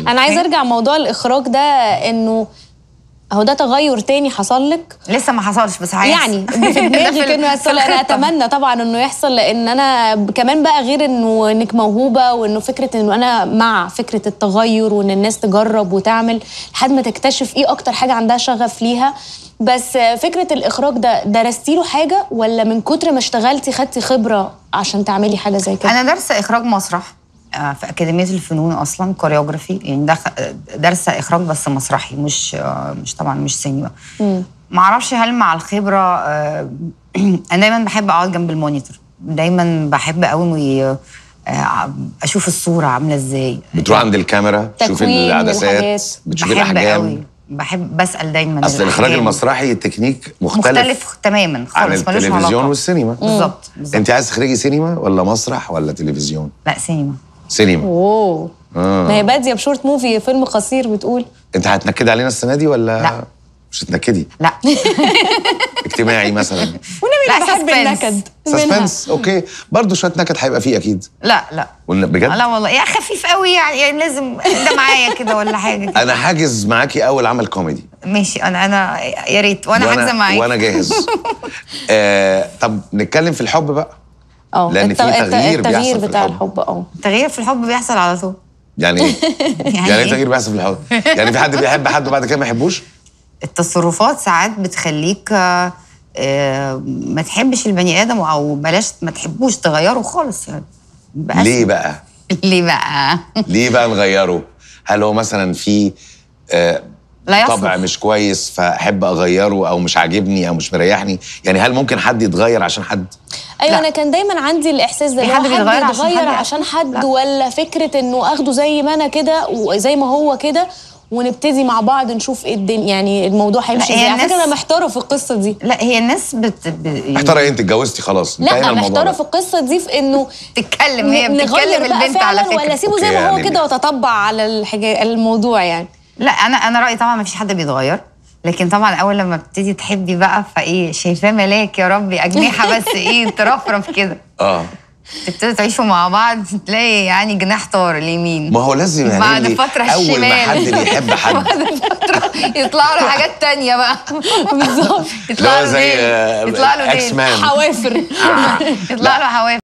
انا عايزه ارجع موضوع الاخراج ده انه هو ده تغير تاني حصل لك لسه ما حصلش بس هيحصل يعني في ده دماغك ال- انه يحصل في انا الخطة. اتمنى طبعا انه يحصل لان انا كمان بقى غير انه انك موهوبه وانه فكره انه انا مع فكره التغير وان الناس تجرب وتعمل لحد ما تكتشف ايه اكتر حاجه عندها شغف ليها بس فكره الاخراج ده درستي له حاجه ولا من كتر ما اشتغلتي خدتي خبره عشان تعملي حاجه زي كده انا دارسه اخراج مسرح آه، في اكاديميه الفنون اصلا كوريوجرافي يعني دخ- دارسه اخراج بس مسرحي مش آه، مش طبعا مش سينما ما اعرفش هل مع الخبره آه، انا دايما بحب اقعد جنب المونيتور دايما بحب قوي آه، اشوف الصوره عامله ازاي بتروح عند الكاميرا تشوف تكوين العدسات والحاجات. بتشوف بحب الاحجام قوي بحب بسال دايما اصل الاخراج الأحجام. المسرحي تكنيك مختلف, مختلف تماما خالص عن ملوش التلفزيون علاقة. والسينما بالظبط بالظبط انت عايز تخرجي سينما ولا مسرح ولا تلفزيون لا سينما سينما اوه آه. ما هي باديه بشورت موفي فيلم قصير بتقول انت هتنكدي علينا السنه دي ولا لا. مش هتنكدي لا اجتماعي مثلا ونبي لا، بحب suspense. النكد منها. سسبنس اوكي برضه شويه نكد هيبقى فيه اكيد لا لا ولا بجد لا والله يا خفيف قوي يعني, يعني لازم ده معايا كده ولا حاجه كده. انا حاجز معاكي اول عمل كوميدي ماشي انا انا يا ريت وانا حاجزه معاك وانا جاهز آه طب نتكلم في الحب بقى اه لأن في الت- الت- تغيير بيحصل التغيير في بتاع الحب. الحب اه التغيير في الحب بيحصل على طول يعني ايه يعني ايه إيه؟ تغيير بيحصل في الحب يعني في حد بيحب حد وبعد كده ما يحبوش التصرفات ساعات بتخليك آه، آه، ما تحبش البني ادم او بلاش ما تحبوش تغيره خالص يعني بقى ليه بقى ليه بقى ليه بقى نغيره هل هو مثلا في آه لا يصلح. طبع مش كويس فاحب اغيره او مش عاجبني او مش مريحني يعني هل ممكن حد يتغير عشان حد ايوه لا. انا كان دايما عندي الاحساس ده في إن حد هو بيتغير عشان يتغير حد عشان حد لا. ولا فكره انه اخده زي ما انا كده وزي ما هو كده ونبتدي مع بعض نشوف ايه الدنيا يعني الموضوع هيمشي لا، هي ازاي على فكره الناس- انا محتاره في القصه دي لا هي الناس بت, ب... محتاره ايه انت اتجوزتي خلاص لا انتهينا الموضوع محتاره ده. في القصه دي في انه تتكلم هي ن- بتتكلم نغير بقى البنت على فعلا فكره ولا اسيبه زي أوكي، ما هو يعني كده وتطبع على الحاجة الموضوع يعني لا انا انا رايي طبعا ما فيش حد بيتغير لكن طبعا اول لما بتبتدي تحبي بقى فايه شايفاه ملاك يا ربي اجنحه بس ايه ترفرف كده اه تبتدوا تعيشوا مع بعض تلاقي يعني جناح طار اليمين ما هو لازم يعني بعد اللي- فترة اول ما الشمال. حد بيحب حد بعد فتره يطلع له حاجات تانية بقى بالظبط اللي يطلع هو له زي ديل آه، يطلع له اكس ديل مان حوافر يطلع له حواف